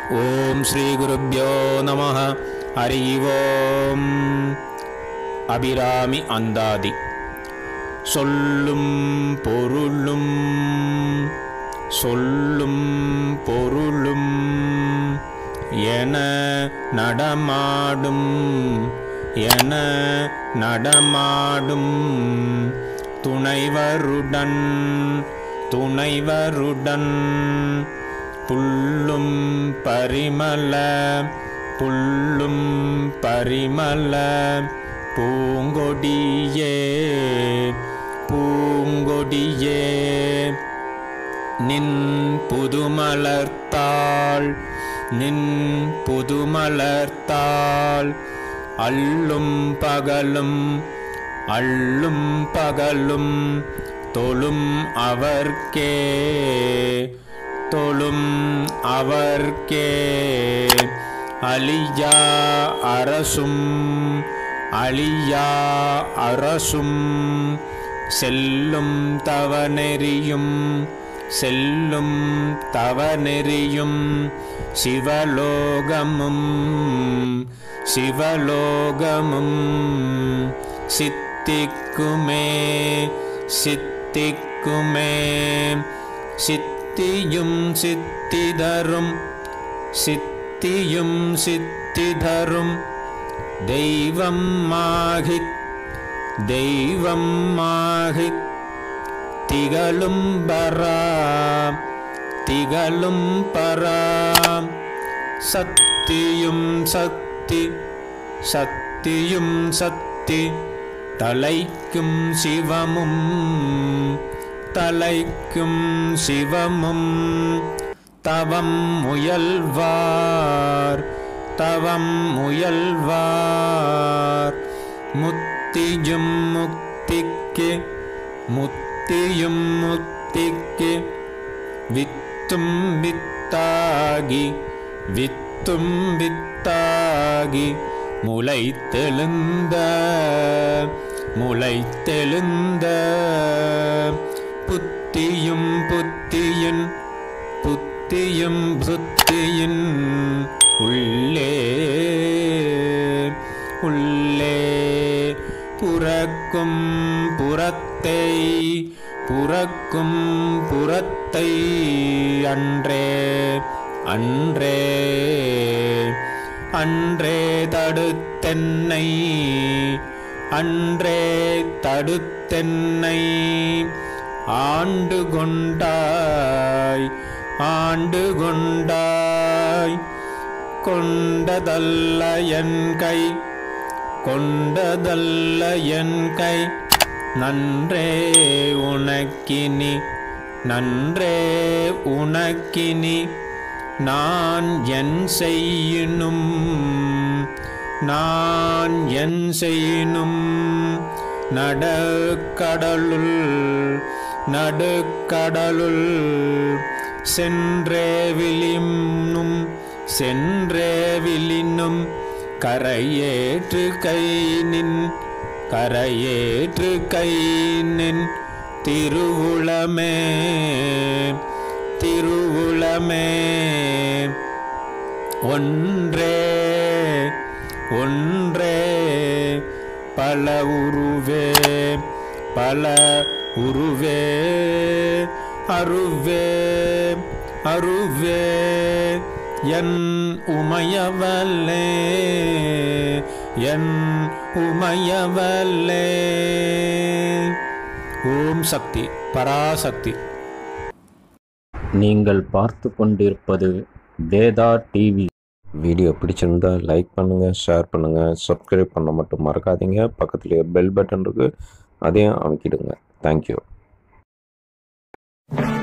ஓம் ஸ்ரீ குருப்யோ நம ஹரி ஓம் அபிராமி அந்தாதி சொல்லும் பொருளும் சொல்லும் பொருளும் என நடமாடும் என நடமாடும் துணைவருடன் துணைவருடன் புல்லும் பரிமள புல்லும் பரிமள பூங்கொடியே பூங்கொடியே நின் புதுமலர்த்தாள் நின் புதுமலர்த்தாள் அள்ளும் பகலும் அள்ளும் பகலும் தொழும் அவர்க்கே தொழும் அவர்க்கே அழியா அரசும் அழியா அரசும் செல்லும் தவநெறியும் செல்லும் தவநெறியும் சிவலோகமும் சிவலோகமும் சித்திக்குமே சித்திக்குமே சித்தியும் சித்திதரும் சித்தியும் சித்திதரும் தெய்வம் மாகித் தெய்வம் மாகித் திகழும் பரா திகழும் பரா சத்தியும் சக்தி சக்தியும் சக்தி தலைக்கும் சிவமும் தலைக்கும் சிவமும் தவம் முயல்வார் தவம் முயல்வார் முத்தியும் முக்திக்கு முத்தியும் முக்திக்கு வித்தும் வித்தாகி வித்தும் வித்தாகி முளைத்தெழுந்த முளைத்தெழுந்த புத்தியும் புத்தியின் புத்தியும் புத்தியின் உள்ளே உள்ளே புறக்கும் புறத்தை புறக்கும் புறத்தை அன்றே அன்றே அன்றே தடுத்தென்னை அன்றே தடுத்தென்னை ஆண்டு கொண்டாய் ஆண்டு கொண்டாய் கொண்டதல்ல என் கை கொண்டதல்ல என் கை நன்றே உனக்கினி நன்றே உனக்கினி நான் என் செய்யினும் நான் என் செய்யினும் நடுக்கடலுள் நடுக்கடலுள் சென்றே விளினும் சென்றே விளினும் கரையேற்று கை நின் கரையேற்று கை நின் திருவுளமே திருவுளமே ஒன்றே ஒன்றே பல உருவே பல உருவே அருவே அருவே என் உமையவல்லே என் உமையவல்லே ஓம் சக்தி பராசக்தி நீங்கள் பார்த்து கொண்டிருப்பது வேதா டிவி வீடியோ பிடிச்சிருந்தா லைக் பண்ணுங்கள் ஷேர் பண்ணுங்கள் சப்ஸ்கிரைப் பண்ண மட்டும் மறக்காதீங்க பக்கத்துலேயே பெல் பட்டன் இருக்குது அதையும் அமைக்கிடுங்க தேங்க்யூ